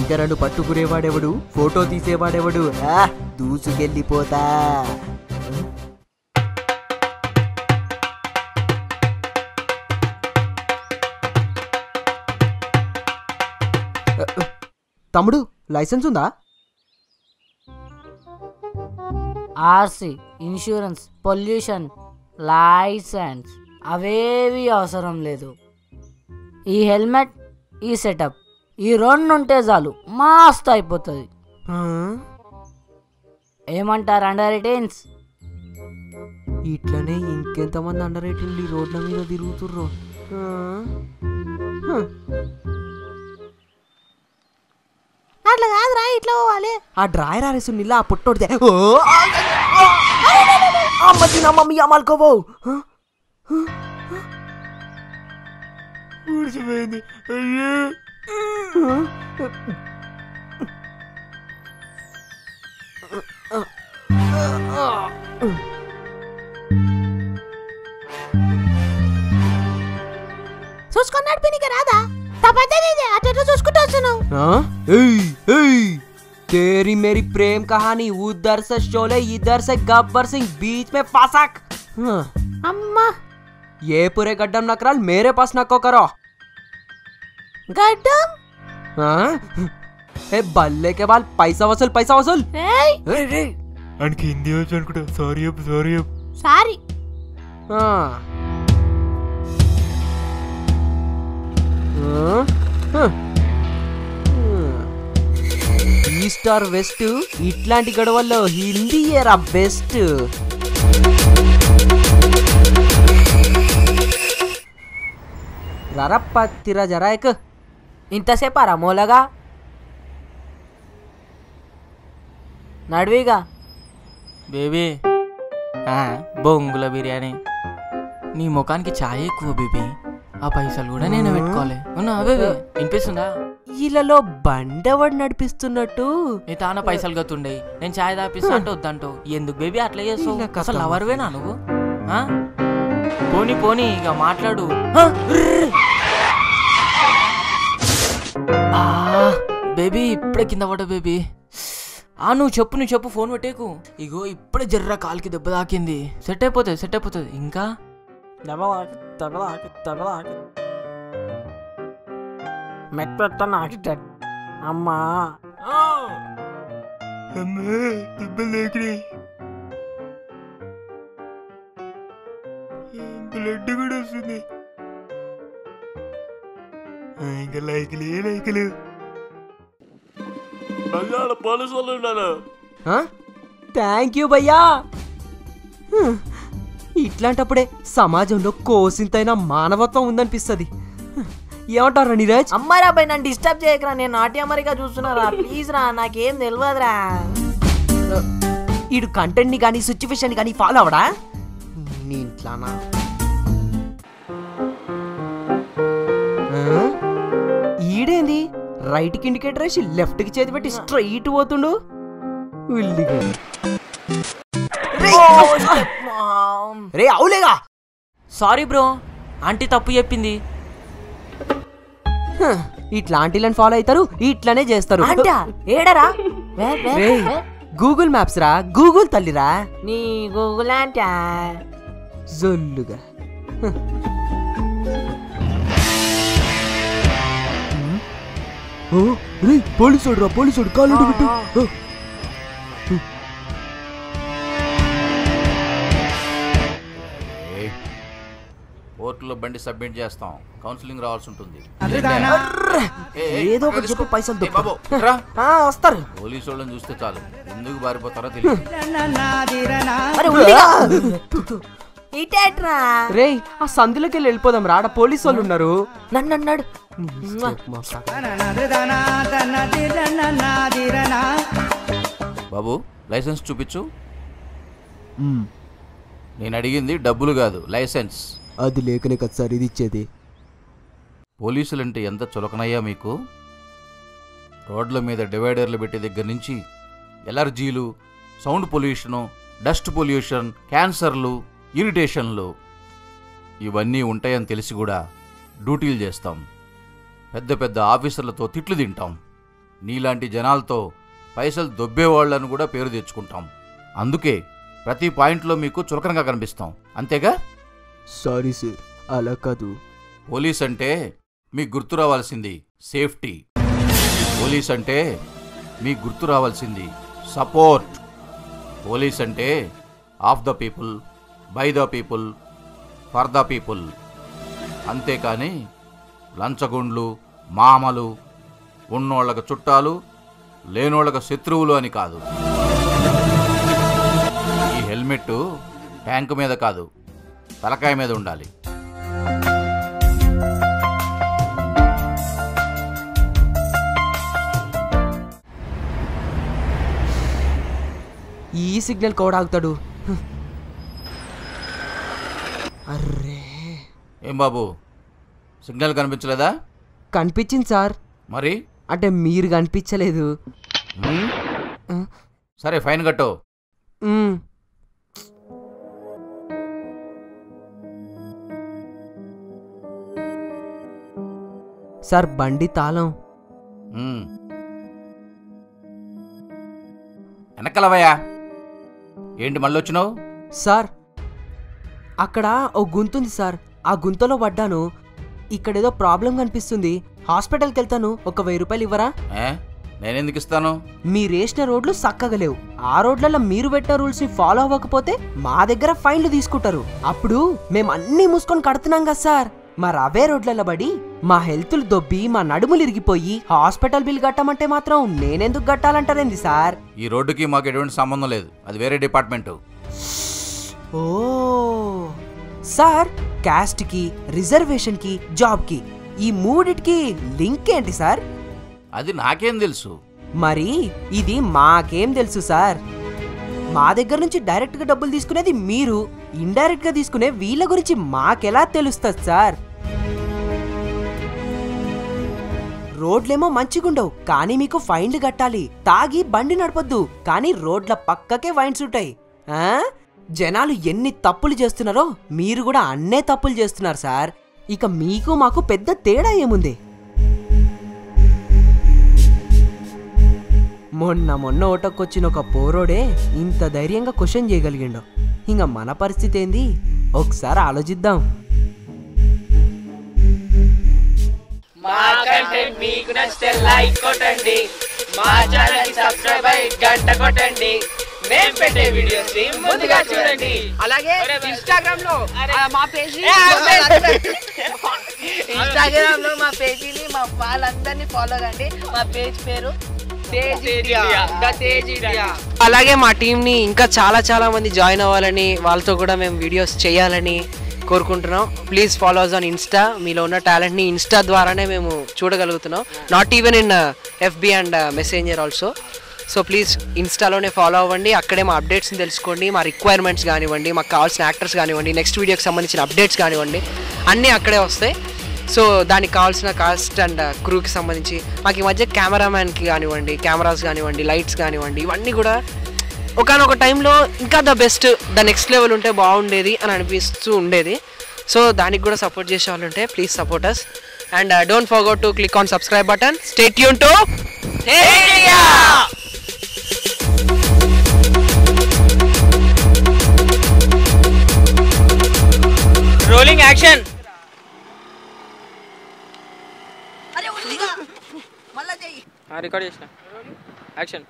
కెమెరాలు పట్టుకునేవాడెవడు ఫోటో తీసేవాడెవడు ఆ, దూసుకెళ్ళిపోతా తమ్ముడు లైసెన్స్ ఉందా ఆర్సీ ఇన్సూరెన్స్ పొల్యూషన్ లైసెన్స్ అవేవి అవసరం లేదు ఈ హెల్మెట్ ఈ సెటప్ ఈ రెండు ఉంటే చాలు మస్తు అయిపోతుంది ఆ, ఏమంటారు అండర్ ఎయిటీన్స్ ఇట్లనే ఇంకెంతమంది అండర్ ఎయిటీన్లు ఈ రోడ్ల మీద తిరుగుతుర్రో ఆ, హ. అట్లా కాదురా ఇట్లా పోవాలి ఆ డ్రాయర్ ఆరేసు నిల్ల ఆ పుట్టోడితే ఓ! అమ్మ తిన మమ్మీ అమలుకోబో ఊడిచిపోయింది అయ్యో చూసుకొని నడిపినికి రాదా తప్పదే అట్లా చూసుకుంటూ వచ్చాను तेरी मेरी प्रेम कहानी उधर से शोले इधर से गब्बर सिंह बीच में फासक हाँ, అమ్మా ये पूरे गड्ढम नकराल मेरे पास नको करो గడ్డం हाँ? ए बल्ले के बाल पैसा वसूल पैसा वसूल ఏయ్ रे रे ఆయనకి హిందీ వచ్చు అనుకుంటా సారీ చెప్పు సారీ చెప్పు సారీ हाँ हाँ? हाँ. ఈస్ట్ ఆర్ వెస్ట్ ఇట్లాంటి గొడవల్లో హిందీ ఏరా బెస్ట్ రరప్పత్తిరా జరాయక్ ఇంతసేపు రా మూలగా నడివిగా బేబీ ఆ, బొంగుల బిర్యానీ నీ ముఖానికి ఛాయ్ ఎక్కువ బేబీ ఆ పైసలు కూడా నేను పెట్టుకోవాలి అవునా బేబీ వినిపిస్తుందా ఇళ్ళలో బండెవడు నడిపిస్తున్నట్టు నీ తాన పైసలు గతుండే నేను ఛాయ్ తాపిస్తా అంటే వద్దంటావు ఎందుకు బేబీ అట్లా చేస్తావు ఇలా కథ. అసలు లవర్వేనా నువ్వు ఆ? పోనీ పోనీ ఇక మాట్లాడు ఆ, ర్ర్. ఆ, బేబీ ఇప్పుడే కింద పడ్డా బేబీ ఆ నువ్వు చెప్పు నువ్వు చెప్పు ఫోన్ పెట్టేకు ఇగో ఇప్పుడే జర్ర కాలికి దెబ్బ తాకింది సెట్ అయిపోతుంది సెట్ అయిపోతుంది ఇంకా మెట్ట నాకిటాడు అమ్మా అమ్మా దెబ్బలు లేకినాయి బ్లడ్ కూడా వస్తుంది ఆ, ఇంకా లైకులే లైకులు బంగాళ పోలీసు వాళ్ళు ఉన్నారు థ్యాంక్ యూ భయ్యా హ్మ్. ఇట్లాంటప్పుడే సమాజంలో కోసింతైన మానవత్వం ఉందనిపిస్తుంది ఏమంటారా నీరజ్ అమ్మారా అబ్బాయి నన్ను డిస్టర్బ్ చేయకరా నేను నాట్య అమెరికా చూస్తున్నారా ప్లీజ్ రా నాకేం తెలియదురా ఈడు కంటెంట్ ని కానీ సిచ్యువేషన్ కానీ ఫాలో అవడా నీ ఇంట్లానా ఆ? ఈడేంది రైట్ కి ఇండికేటర్ వేసి లెఫ్ట్ కి చేతి పెట్టి స్ట్రైట్ పోతుండు ఉల్లిగడ్డ. రే అవులేగా సారీ బ్రో ఆంటీ తప్పు చెప్పింది హ, ఇట్లాంటిలని ఫాలో అవుతారు ఇట్లానే చేస్తారు అంట ఏడరా వే, వే, రే వే. గూగుల్ మ్యాప్స్ రా గూగుల్ తల్లిరా నీ గూగుల్ అంట జొల్లుగా హ. ఓ, రే పోలీసోడు రా పోలీసోడు కాలు పెట్టు ఓ. కోర్టులో బండి సబ్మిట్ చేస్తాం కౌన్సిలింగ్ రావాల్సి ఉంటుంది ఏదో ఒకటి చెప్పి పైసలు ఏ దొబ్బు. బాబు, రా. ఆ, వస్తారు పోలీసు వాళ్ళని చూస్తే చాలు ఎందుకు పారిపోతారో తెలియదు మరి ఉందిగా. ఇటేట్రా రే ఆ సందులోకి వెళ్ళి వెళ్ళిపోదాం రాడ పోలీసు వాళ్ళు ఉన్నారు నన్ను అన్నాడు బాబు లైసెన్స్ చూపించు నేను అడిగింది డబ్బులు కాదు లైసెన్స్ అది లేకనే కదా సార్ ఇది ఇచ్చేది పోలీసులంటే ఎంత చులకనయ్యా మీకు రోడ్ల మీద డివైడర్లు పెట్టే దగ్గర నుంచి ఎలర్జీలు సౌండ్ పొల్యూషను డస్ట్ పొల్యూషన్ క్యాన్సర్లు ఇరిటేషన్లు ఇవన్నీ ఉంటాయని తెలిసి కూడా డ్యూటీలు చేస్తాం పెద్ద పెద్ద ఆఫీసర్లతో తిట్లు తింటాం నీలాంటి జనాలతో పైసలు దొబ్బేవాళ్ళను కూడా పేరు తెచ్చుకుంటాం అందుకే ప్రతి పాయింట్లో మీకు చులకనగా కనిపిస్తాం అంతేగా సారీ సార్ అలా కాదు పోలీస్ అంటే మీకు గుర్తు రావాల్సింది సేఫ్టీ పోలీస్ అంటే మీకు గుర్తు రావాల్సింది సపోర్ట్ పోలీస్ అంటే of the people by the people for the people అంతేకాని లంచగుండ్లు మామలు ఉన్నోళ్ళకు చుట్టాలు లేనోళ్ళకు శత్రువులు అని కాదు ఈ హెల్మెట్ ట్యాంకు మీద కాదు తలకాయ మీద ఉండాలి ఈ సిగ్నల్ కోడ్ ఆగుతాడు హ్మ్. అర్రే ఏం బాబు సిగ్నల్ కనిపించలేదా కనిపించింది సార్ మరి అంటే మీరు కనిపించలేదు ఉమ్, ఉమ్, సరే ఫైన్ కట్టు ఉమ్. సార్ బండి తాళం ఉమ్. వెనకలవయ్యా ఏంటి మళ్ళీ వచ్చినావు సార్ అక్కడ ఓ గుంతుంది సార్ ఆ గుంతలో పడ్డాను ఇక్కడేదో ప్రాబ్లం కనిపిస్తుంది హాస్పిటల్కి వెళ్తాను ఒక వెయ్యి రూపాయలు ఇవ్వరా ఏ నేనెందుకు ఇస్తాను మీరు వేసిన రోడ్లు చక్కగా లేవు ఆ రోడ్లలో మీరు పెట్టిన రూల్స్ ని ఫాలో అవ్వకపోతే మా దగ్గర ఫైన్లు తీసుకుంటారు అప్పుడు మేము అన్ని మూసుకొని కడుతున్నాం కదా సార్ మరి అవే రోడ్లలో పడి మా హెల్త్లు దొబ్బి మా నడుములు ఇరిగిపోయి హాస్పిటల్ బిల్ కట్టమంటే మాత్రం నేనెందుకు కట్టాలంటారేంది సార్ ఈ రోడ్డుకి మాకు ఎటువంటి సంబంధం లేదు అది వేరే డిపార్ట్మెంటు ఓ సార్ క్యాస్ట్ కి రిజర్వేషన్ కి జాబ్ కి ఈ మూడిటికి లింక్ ఏంటి సార్ అది నాకేం తెలుసు మరి ఇది మాకేం తెలుసు సార్ మా దగ్గర నుంచి డైరెక్ట్ గా డబ్బులు తీసుకునేది మీరు ఇండైరెక్ట్ గా తీసుకునే వీళ్ళ గురించి మాకెలా తెలుస్తుంది సార్ రోడ్లేమో మంచిగుండవు కానీ మీకు ఫైన్లు కట్టాలి తాగి బండి నడపొద్దు కానీ రోడ్ల పక్కకే ఫైన్స్ ఉంటాయి ఆ? జనాలు ఎన్ని తప్పులు చేస్తున్నారో మీరు కూడా అన్నే తప్పులు చేస్తున్నారు సార్ ఇక మీకు మాకు పెద్ద తేడా ఏముంది మొన్న మొన్న ఓటకొచ్చిన ఒక పోరోడే ఇంత ధైర్యంగా క్వశ్చన్ చేయగలిగిండు ఇంక మన పరిస్థితి ఏంది ఒకసారి ఆలోచిద్దాం మా కంటెంట్ మీకు నచ్చితే లైక్ కొట్టండి మా ఛానల్ సబ్స్క్రైబ్ అయ్యి గంట కొట్టండి మేము పెట్టే వీడియోస్ ని ముందుగా చూడండి అలాగే ఇన్స్టాగ్రామ్ లో ఆ, మా పేజీ ఇన్స్టాగ్రామ్ లో మా పేజీని మా వాళ్ళందరినీ ఫాలో కండి మా పేజ్ పేరు Tej India the Tej India అలాగే మా టీంని ఇంకా చాలా చాలా మంది జాయిన్ అవ్వాలని వాళ్ళతో కూడా మేము వీడియోస్ చేయాలని కోరుకుంటున్నాం ప్లీజ్ ఫాలోస్ ఆన్ ఇన్స్టా మీలో ఉన్న టాలెంట్ని ఇన్స్టా ద్వారానే మేము చూడగలుగుతున్నాం not even in FB and messenger also so please ఇన్స్టాలోనే ఫాలో అవ్వండి అక్కడే మా అప్డేట్స్ని తెలుసుకోండి మా రిక్వైర్మెంట్స్ కానివ్వండి మాకు కావాల్సిన యాక్టర్స్ కానివ్వండి నెక్స్ట్ వీడియోకి సంబంధించిన అప్డేట్స్ కానివ్వండి అన్నీ అక్కడే వస్తాయి సో దానికి కావాల్సిన కాస్ట్ అండ్ క్రూకి సంబంధించి మాకు ఈ మధ్య కెమెరామ్యాన్కి కానివ్వండి కెమెరాస్ కానివ్వండి లైట్స్ కానివ్వండి ఇవన్నీ కూడా ఒకనొక టైంలో ఇంకా the best the next level ఉంటే బాగుండేది అని అనిపిస్తూ ఉండేది సో దానికి కూడా సపోర్ట్ చేసే వాళ్ళు ఉంటే please support us and don't forget to click on subscribe button stay యూన్ టు రోలింగ్ యాక్షన్ అరే ఉందిగా మళ్ళా చెయ్యి రికార్డ్ చేసిన యాక్షన్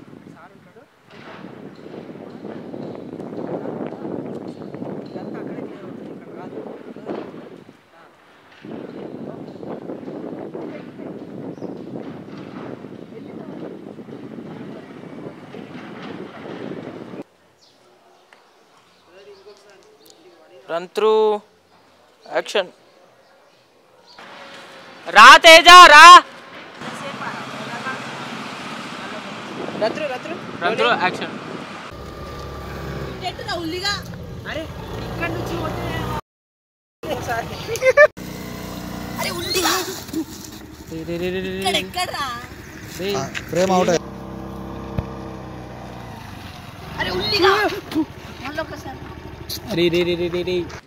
రన్ త్రూ యాక్షన్ రా తేజ రా రన్ త్రూ యాక్షన్ ఎట్టురా ఉల్లిగా అరే ఇక్కడ నుంచి అరే ఉల్లిగా ఇక్కడ ఎక్కడ్రా ప్రేమ అవుట్ అరే ఉల్లిగా మళ్ళీ ఒకసారి రీ రీ రీ రీ రీ